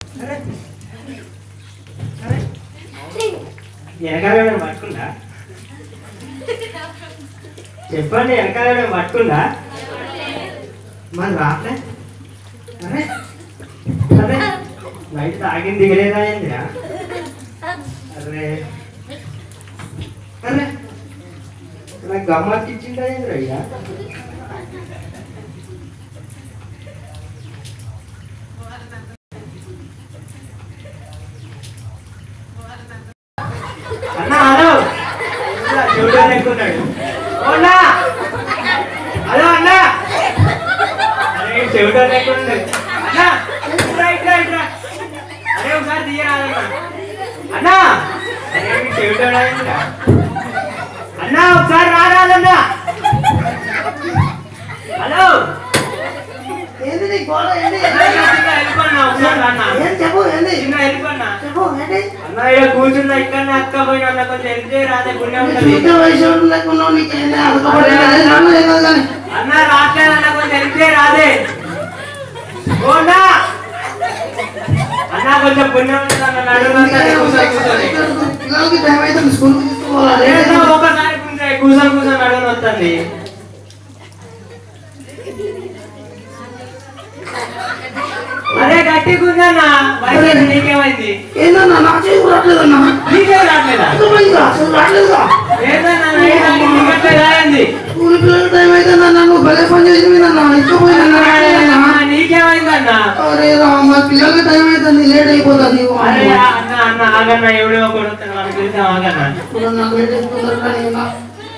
వెనకాల పట్టుకుందా చెప్పండి వెనకాల పట్టుకుందా మరి రాట్లే అరే అరే నైట్ తాగింది దిగలేదా ఏందిరా అరే అరే నాకు గమ్మత్తి ఇచ్చిందా ఏందిరా ఇక అన్న హలో చూడడానికి ఎక్కున్నాడు ఓనా హలో అన్న అరే చెవిటోళ్ళు ఎక్కున్నాడు అన్న ఇట్రా ఇట్రా ఇట్రా అరే ఒకసారి తీయరాదన్న అన్న అరే చెవిటోడా అన్న ఒకసారి రారాదన్న హలో ఏంది నీ గోడ ఏంది అన్న, చిన్న వెళ్ళిపోన్నా ఒకసారి అన్న ఏం చెప్పు ఏంది చిన్న వెళ్ళిపోన్నా చెప్పు ఏంటి అన్న ఇక్కడ కూర్చున్నా ఇక్కడ అక్క పోయినా అన్న కొంచెం హెల్ప్ చేయరాదే పుణ్యం నీ ఉంటుంది చూసే వయసు లేకున్నావు నీకు ఏంది అదొకటి ఏం కాదు కానీ అన్న రాట్లేదు అన్న కొంచెం హెల్ప్ చేయరాదే ఓనా అన్న కొంచెం పుణ్యం ఉంటుంది అన్న నడుమంతా కూర్చొని కూర్చొని పిల్లలకి టైం అయితే స్కూల్కి తీసుకోవాలి లేదు ఒకసారి కూర్చొని కూర్చొని కూర్చొని నడుము వస్తుంది అరే గట్టి కూర్చోన్నా వయసు నీకేమైంది ఏందన్నా నా చేసి రావట్లేదన్నా నీకే రాట్లేదా అర్థమైందా అసలు రావట్లేదుగా ఏందన్నా నైట్ ఆగి నీకట్లేదా ఏంది స్కూల్ పిల్లలకి టైం అయితే నన్ను భలే పని చేసిపోయిందన్నా ఇచ్చిపోయినా నీకేమైందన్నా అరే రామ పిల్లలకి టైం అవుతుంది లేట్ అయిపోతుంది అరే అన్న అన్న ఆగన్న ఎవడో కొడుతాను మనకి తెలిసి ఆగన్న ఇప్పుడు నాకు లేట్ అయిపోతుంది కానీ నా-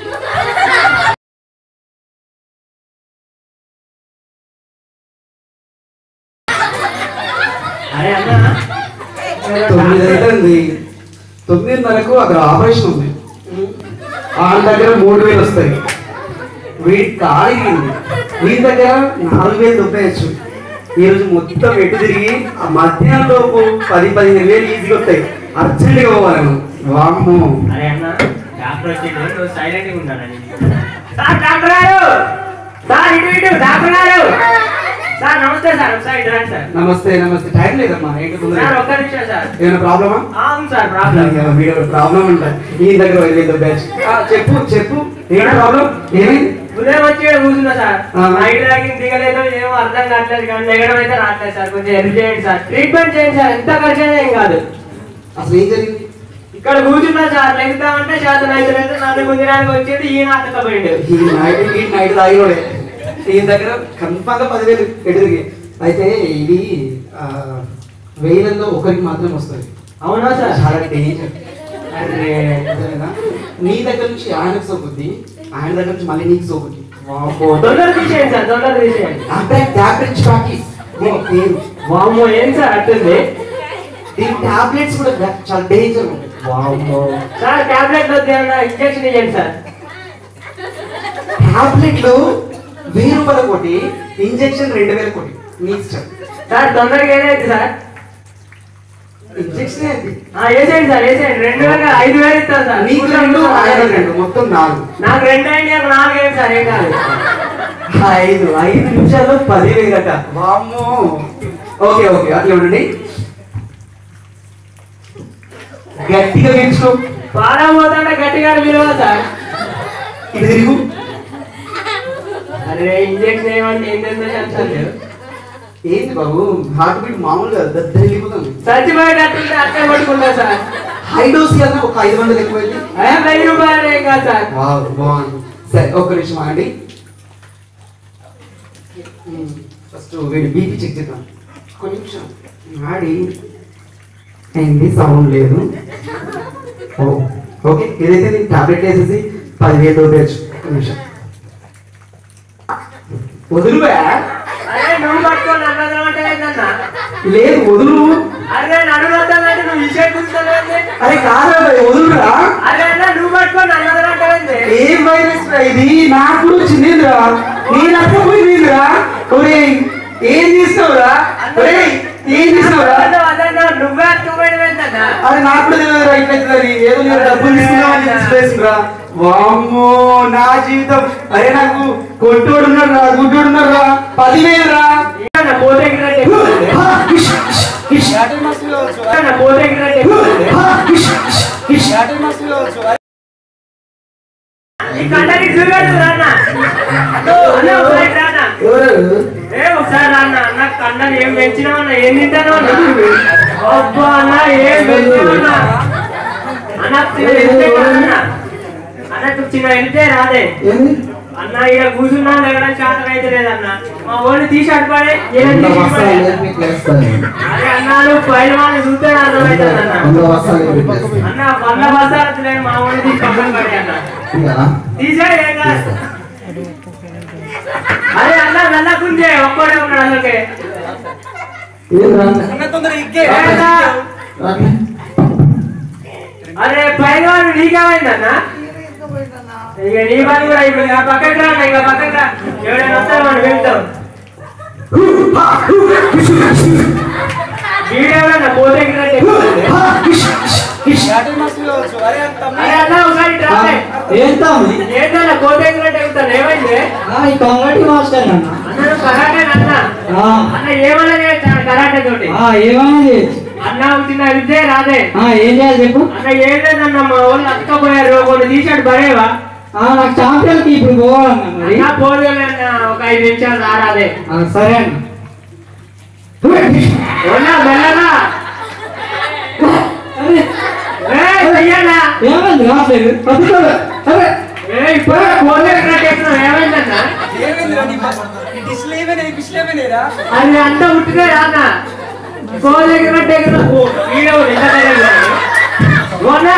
అరే అన్న తొమ్మిది అవుతుంది తొమ్మిదిన్నరకు అక్కడ ఆపరేషన్ ఉంది వాళ్ళ దగ్గర మూడు వేలు వస్తాయి వీడి ఖాళీ వీడి దగ్గర నాలుగు వేలు దొబ్బేయచ్చు ఈరోజు మొత్తం ఎటు తిరిగి ఆ మధ్యాహ్నం లోపు పది పదిహేను వేలు ఈజీగా వస్తాయి అర్జెంట్గా పోవాలి నువ్వు. వామ్మో అరే అన్న డాక్టర్ వచ్చిండు నువ్వు సైలెంట్ గా ఉన్నానని సార్ డాక్టర్ గారు సార్ ఇటు ఇటు డాక్టర్ గారు సార్ నమస్తే సార్ ఒకసారి ఇటు రండి సార్ నమస్తే నమస్తే టైం లేదమ్మా ఏంటి సార్ తొందరగా? ఒక్క నిమిషం సార్ ఏమైనా ప్రాబ్లమా ఆ, అవును సార్ ప్రాబ్లం వీడియో ప్రాబ్లం ఉంటుంది ఈ దగ్గర వెళ్ళేది బ్యాచ్ చెప్పు చెప్పు ఏంటి ప్రాబ్లం ఏమైంది ఉదయం వచ్చి ఈడ కూర్చున్నా సార్ ఆ. నైట్ దాకా దిగలేదు ఏమో అర్థం కావట్లేదు కానీ దిగడం అయితే రావట్లేదు సార్ కొంచెం హెల్ప్ చేయండి సార్ ట్రీట్మెంట్ చేయండి సార్ ఎంత ఖర్చు అయినా ఏం కాదు అసలు ఏం జరిగింది ఇక్కడ కూర్చున్నా సార్ లెగుతామంటే శాతం అయితే లేదు నన్ను గుంజడానికి వచ్చేది ఈయన అత్తకపోయిండు ఈ నైట్ ఈ నైట్ తాగినోడే ఈయన దగ్గర కన్ఫామ్గా పదివేలు ఎదురుగి అయితే ఇది ఆ, వేలల్లో ఒకరికి మాత్రమే వస్తుంది అవునా సార్ చాలా డేంజర్ అరే అర్థమైందా? నీ దగ్గర నుంచి ఆయనకు సోకుద్ది ఆయన దగ్గర నుంచి మళ్ళీ నీకు సోకుద్ది వామ్మో, తొందర తీసేయండి సార్ తొందర తీసేయండి టాబ్లెట్స్ ప్యాకి వామ్మో ఏం సార్ అట్టుంది దీని టాబ్లెట్స్ కూడా చాలా డేంజర్ ఉంటాయి వామ్మో సార్ టాబ్లెట్ వద్దు ఇంజెక్షన్ ఇవ్వండి సార్ టాబ్లెట్లు వెయ్యి రూపాయల కోటి ఇంజెక్షన్ రెండు వేల కోటి మీ ఇష్టం సార్ తొందరగా ఏదైతే సార్ ఇంజెక్షన్ అది ఆ, వేసేయండి సార్ వేసేయండి రెండు వేలు కాదు, ఐదు వేలు ఇస్తాను సార్ నీకు రెండు ఆయన రెండు మొత్తం నాలుగు నాకు రెండు అయింది నాకు నాలుగు అయింది సార్ ఏం కాదు ఐదు ఐదు నిమిషాల్లో పదివేలు అట వామ్మో ఓకే ఓకే అట్లా ఉండండి గట్టిగా పీల్చుకో పాడం పోతుంటే గట్టిగా విలువ సార్ ఇటు తిరుగు అరే ఇంజెక్షన్ ఏమంటే ఏంటంటే చెప్తాను ఏంది బాబు హార్ట్ బీట్ మామూలుగా దద్దరి వెళ్ళిపోతుంది చచ్చిపోయేటట్టుంటే అట్టే పట్టుకుంటా సార్ హై డోస్ కన్నా ఒక ఐదు వందలు ఎక్కువ వెళ్ళి అయ్యా వెయ్యి రూపాయలు ఏం కాదు సార్ వావ్ బాగుంది సరే ఒక్క నిమిషం ఆగండి ఫస్ట్ వీడి బీపీ చెక్ చేద్దాం ఒక్క నిమిషం ఆడి ఏంది సౌండ్ లేదు ఓ ఓకే ఏదైతే నేను టాబ్లెట్ వేసేసి పదివేలు రూపాయలు ఒక్క నిమిషం వదులువా అరే నువ్వు పట్టుకొని నన్ను వదలమంటే ఏంటన్నా లేదు వదులు అరే నన్ను వదలంటే నువ్వు విషయం కూర్చోలేదు అరే కాదు వదులురా అరే అన్న నువ్వు పట్టుకొని నన్ను వదలంటే ఏం వైరస్ రా ఇది నాకు కూడా వచ్చిందిరా నేను అర్థమైందిరా ఒరే ఏం చేస్తావురా ఒరే ఏం చేస్తావురా అదన్నా నువ్వే అట్టుకోవడం ఏంటన్నా అది నాకు కూడా తెలియదురా ఇట్లయితుంది ఏదో నేను డబ్బులు తీసుకున్నామని చెప్పేసిందిరా వామ్మో నా జీవితం అరే నాకు కొట్టోడు ఉన్నాడు రా గుడ్డోడు ఉన్నాడు రా పదివేలు రా పోతే ఆ, ఇష్, ఇష్, ఇష్. కండకి చూపెట్టు రాన్న అన్న ఒకసారి రాన్న ఎవరు ఏ ఒకసారి రాన్న అన్న కండని ఏం పెంచినావు అన్న ఏం తింటాను అన్న అబ్బా అన్న ఏం పెంచినావు అన్న అన్న చిన్న ఎనితే కాదన్న అన్నకు చిన్న ఎనితే రాదే ఏంది అన్న ఇక్కడ కూర్చున్నా లేకడం శాతం అయితే లేదన్న మా ఓడి తీసి అటుపడే వంద వస్తాలు లేపి లేస్తాను అరే అన్న నువ్వు పైన వాళ్ళని చూస్తే అర్థమవుతుంది అన్న వంద వస్తాలు లేపి లేస్తాను అన్న వంద బస్సాలు లేదు మా ఓడి తీసి పక్కన పడే అన్న ఇంకా తీసే ఏం కాదు అరే అన్న వెళ్ళకుందే ఒక్కడే ఉన్నాడు అసలుకే ఏం రాను ఏంటా? రాను. అరే పైన వాడు నీకేమైందన్న ఇక నీ పని కూడా ఇప్పుడు ఇక పక్కకి రా ఇక పక్కకి రా ఎవడైనా వస్తారు మనం వెళ్తాం వీడెవడన్నా పోతే అరే అన్న ఒకసారి ఇటు రాలే. ఏంటమ్మి ఏంటన్నా కోట ఎగినట్టు ఎక్కుతాను ఏమైంది ఈ కొంగటి మాస్టర్ అన్న అన్న నువ్వు కరాటే అన్న ఆ, అన్న ఏమన్నా చేస్తాను కరాటే తోటి ఆ, ఏమైనా చేయొచ్చు. అన్న చిన్న విద్య రాదే ఆ, ఏం చేయాలి చెప్పు అన్న ఏం లేదన్న మా వాళ్ళు అత్తకపోయారు కొన్ని తీసాడు బరేవా ఆ, నాకు ఛాంపియన్ కి ఇప్పుడు పోవాలన్న మరి అన్న పోలేదన్న ఒక ఐదు నిమిషాలు రారాదే ఆ, సరే అన్న ఉన్నా మెల్లగా అరే, ఏయ్, చెయ్యాలా? ఏమైంది రావట్లేదు పట్టుకోలే. అరే ఏయ్, ఇప్పుడు కోట ఎగినట్టు ఎక్కుతున్నావు ఏమైందన్న అది అంతా ఉట్టిదే రాన్న కోట ఎగినట్టు ఎక్కుతున్నా వీడెవడు ఎంత ధైర్యం ఓనా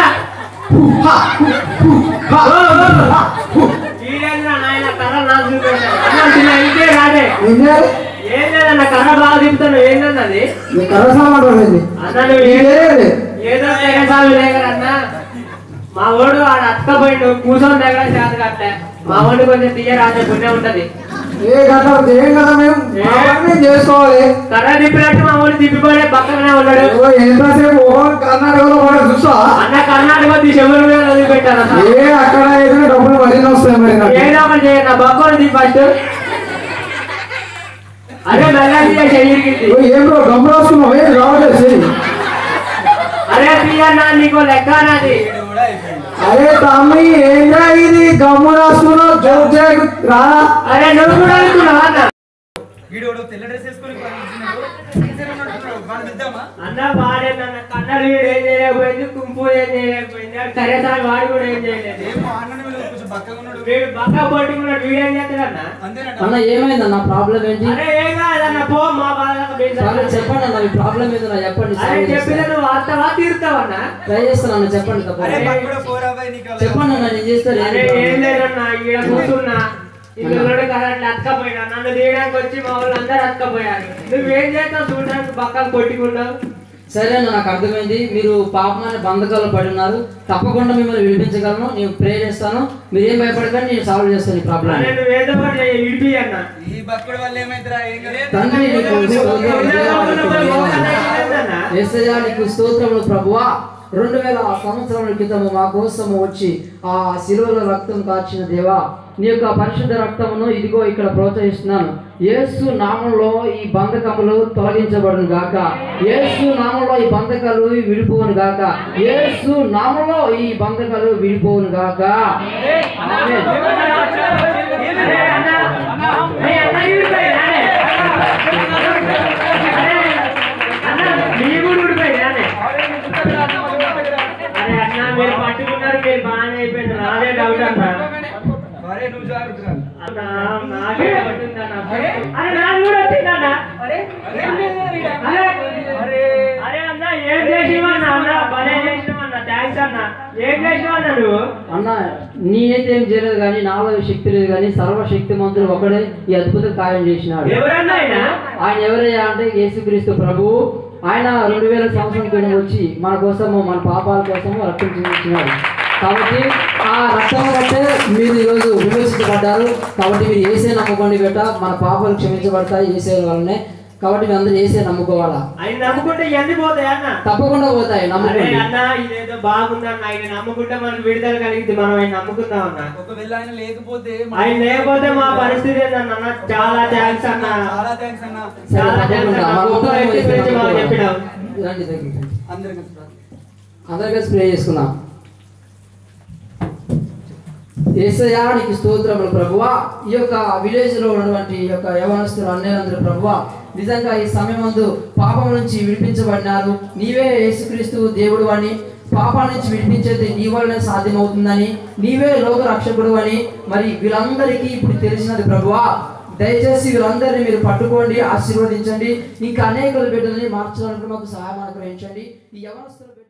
వీడేంద్రా నాయన కర్ర నాకు చూపెట్టాడు అన్న చిన్న ఇంకే రాదే ఏం చేయాలి ఏం లేదన్న కర్ర బాగా తిప్పుతాను ఏంటన్నది నీ కర్ర సామాన్ రాలేదు అన్న నువ్వు ఏం ఏ- లేదు ఏదో తెగసాలు లేకరన్న మా వాడు ఆడ అత్తపోయిండు కూర్చొని దగ్గర చేత కట్టే మా వాడు కొంచెం తీయరాదే పుణ్యం ఉంటది ఏ గట్ట చేయం కదా మేము మా పని మేము చేసుకోవాలి కర్ర తిప్పినట్టు మా వాడు తిప్పిపోయే పక్కనే ఉన్నాడు ఓ ఎంతసేపు ఓ కర్ణాటకలో పడే చూసా అన్న కర్ణాటక శివుని మీద వదిలిపెట్టాను అసలు. ఏ అక్కడ ఏదైనా డబ్బులు మరీ వస్తాయి మరి నాకు ఏదో ఒకటి చేయండి నా బొక్కలు తీ ఫస్ట్ అరే మెల్లగా శరీరికి ఓ ఏం బ్రో డబ్బులు వస్తున్నావు ఏం రావట్లేదు చెయ్యి అరే తీయన్నా నీకు లెక్క నాది అరే తమ్మి ఏంటా ఇది గమ్ము రాసుకున్నావు జోక్ చేయకు రా అరే నువ్వు కూడా అనుకున్నావా అన్న అన్న వాడేదన్న కన్నడ వీడు ఏం చేయలేకపోయింది కుంపు ఏం చేయలేకపోయింది వాడు సరే సార్ వాడు కూడా ఏం చేయలేదు వీడు బక్క పట్టుకున్నాడు వీడు ఏం చేస్తాడన్న అన్న ఏమైంది అన్న ప్రాబ్లం ఏంటి అరే ఏం కాదన్న పో మా బాధలకు పోయి ప్రాబ్లం చెప్పండి అన్న మీ ప్రాబ్లం ఏదో నాకు చెప్పండి అరే solve చెప్పిన చేస్తా. నువ్వు వార్తవా తీరుతావన్నా ట్రై చేస్తాను చెప్పండి తప్ప చెప్పండి అన్న నేను చేస్తాను అరే ఏం లేదన్నా ఈడ కూర్చున్నా ఇక్కడ కరెంట్ అతకపోయినా నన్ను తీయడానికి వచ్చి మా వాళ్ళు అందరు అతకపోయారు నువ్వేం చేస్తావు చూడడానికి పక్కకు కొట్టుకున్నావు సరే అన్న నాకు అర్థమైంది మీరు పాపమైన బంధకాలు పడి ఉన్నారు తప్పకుండా మిమ్మల్ని విడిపించగలను నేను ప్రే చేస్తాను మీరు ఏం భయపడకండి నేను సాల్వ్ చేస్తాను ఈ ప్రాబ్లం అరే నువ్వు ఏదో ఒకటి ఇడిపి అన్న తండ్రి నీకు స్తోత్రములు దేవా, యేసయ్యా నీకు స్తోత్రములు ప్రభువా రెండు వేల సంవత్సరాల క్రితము మా కోసము వచ్చి ఆ శిలువలో రక్తం కాచిన దేవా నీ యొక్క పరిశుద్ధ రక్తమును ఇదిగో ఇక్కడ ప్రోత్సహిస్తున్నాను యేసు నామంలో ఈ బంధకములు తొలగించబడును గాక యేసు నామంలో ఈ బంధకాలు విడిపోవును గాక యేసు నామంలో ఈ బంధకాలు విడిపోవును గాక ఆమేన్. అరే అన్న, అరే అన్న ఊడిపోయి రానే. అరే, అన్న, మీ కూడా ఊడిపోయి రానే. అరే అన్న మీరు పట్టుకున్నారు మీరు బాగానే అయిపోయింది నాదే డౌట్ అన్న అన్న, నాకే డౌట్ ఉందన్న. అరే నాకు కూడా వచ్చిందన్న అరే అరే అన్న ఏం చేసివన్నా అన్న భలే చేసివన్నా థ్యాంక్స్ అన్న ఏం చేసివన్నా నువ్వు అన్న నేనైతే ఏం చేయలేదు కానీ నాలో శక్తి లేదు కానీ సర్వశక్తి మంత్రులు ఒకడే ఈ అద్భుత కార్యం చేసినాడు ఎవరన్నా ఆయన ఆయన ఎవరయ్యా అంటే యేసుక్రీస్తు ప్రభు ఆయన రెండు వేల సంవత్సరం క్రితం వచ్చి మన కోసము మన పాపాల కోసము రక్తం చిందించినాడు కాబట్టి ఆ రక్తం బట్టే మీరు ఈరోజు విమర్శించబడ్డారు కాబట్టి మీరు ఏసే నమ్ముకోండి బెట్ట మన పాపాలు క్షమించబడతాయి ఏసే వల్లనే కాబట్టి మీరు అందరూ ఏసే నమ్ముకోవాలా ఆయన నమ్ముకుంటే ఇవన్నీ పోతాయి అన్న తప్పకుండా పోతాయి అరే నమ్ముకోండి అన్న ఇదేదో బాగుందన్న ఆయన నమ్ముకుంటే మనకు విడుదల కలిగింది మనం ఆయన నమ్ముకుందాం అన్న ఒకవేళ ఆయన లేకపోతే ఆయన లేకపోతే మా పరిస్థితి ఏందన్న అన్న చాలా థ్యాంక్స్ అన్న చాలా థ్యాంక్స్ అన్న సరే చాలా తప్పకుండా థ్యాంక్స్ అన్న మన గొప్ప ఉత్తరం వ్యక్తి గురించి మాకు చెప్పినావు రండి దగ్గరికి రండి. అందరికీ అందరికీ స్ప్రే చేసుకుందాం ఏసయానికి స్తోత్రములు ప్రభువా ఈ యొక్క విలేజ్ లో ఉన్నటువంటి ఈ యొక్క యవనస్తులు అన్నేలందరూ ప్రభువా నిజంగా ఈ సమయమందు పాపం నుంచి విడిపించబడినారు నీవే యేసుక్రీస్తు దేవుడు అని పాపం నుంచి విడిపించేది నీ వలన సాధ్యమవుతుందని నీవే లోక రక్షకుడు అని మరి వీళ్ళందరికీ ఇప్పుడు తెలిసినది ప్రభువా దయచేసి వీళ్ళందరినీ మీరు పట్టుకోండి ఆశీర్వదించండి ఇంకా అనేక బిడ్డల్ని మార్చడానికి మాకు సహాయం అనుగ్రహించండి ఈ యవనస్తుల